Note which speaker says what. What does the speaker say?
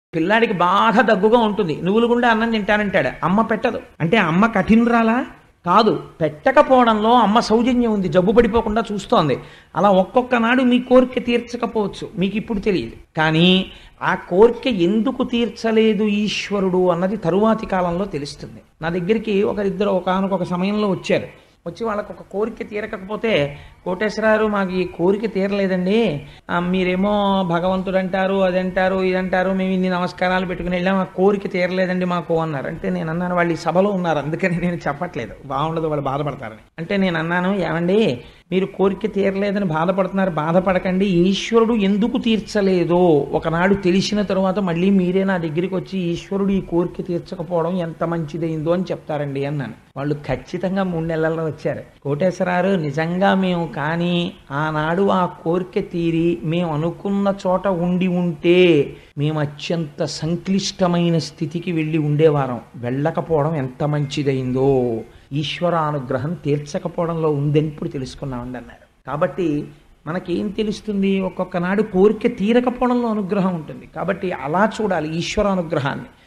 Speaker 1: పిల్లాడికి బాగా దగ్గుగా ఉంటుంది నువ్వులు గుండా అన్నం తింటానంటాడు అమ్మ పెట్టదు అంటే అమ్మ కఠినరాలా కాదు పెట్టకపోవడంలో అమ్మ సౌజన్యం ఉంది జబ్బు పడిపోకుండా చూస్తోంది అలా ఒక్కొక్క నాడు మీ కోరిక తీర్చకపోవచ్చు మీకు ఇప్పుడు తెలియదు కానీ ఆ కోరిక ఎందుకు తీర్చలేదు ఈశ్వరుడు అన్నది తరువాతి కాలంలో తెలుస్తుంది నా దగ్గరికి ఒకరిద్దరు ఒకనొక సమయంలో వచ్చారు వచ్చి వాళ్ళకు ఒక కోరిక తీరకపోతే కోటేశ్వరారు మాకు ఈ కోరిక తీరలేదండి ఆ, మీరేమో భగవంతుడు అంటారు అది అంటారు ఇది అంటారు మేము ఇన్ని నమస్కారాలు పెట్టుకుని వెళ్ళాం ఆ కోరిక తీరలేదండి మాకు అన్నారు అంటే నేను అన్నాను వాళ్ళు ఈ సభలో ఉన్నారు అందుకని నేను చెప్పట్లేదు బాగుండదు వాళ్ళు బాధపడతారని అంటే నేను అన్నాను ఏమండి మీరు కోరిక తీరలేదని బాధపడుతున్నారు బాధపడకండి ఈశ్వరుడు ఎందుకు తీర్చలేదో ఒకనాడు తెలిసిన తరువాత మళ్ళీ మీరే నా దగ్గరికి వచ్చి ఈశ్వరుడు ఈ కోరిక తీర్చకపోవడం ఎంత మంచిదైందో అని చెప్తారండి అన్నాను వాళ్ళు ఖచ్చితంగా మూడు నెలల్లో వచ్చారు కోటేశ్వరారు నిజంగా మేము కానీ ఆనాడు ఆ కోరిక తీరి మేము అనుకున్న చోట ఉండి ఉంటే మేము అత్యంత సంక్లిష్టమైన స్థితికి వెళ్ళి ఉండేవారం వెళ్ళకపోవడం ఎంత మంచిదైందో ఈశ్వర అనుగ్రహం తీర్చకపోవడంలో ఉందని ఇప్పుడు తెలుసుకున్నామండి అన్నారు కాబట్టి మనకేం తెలుస్తుంది ఒక్కొక్క నాడు కోరిక తీరకపోవడంలో అనుగ్రహం ఉంటుంది కాబట్టి అలా చూడాలి ఈశ్వర అనుగ్రహాన్ని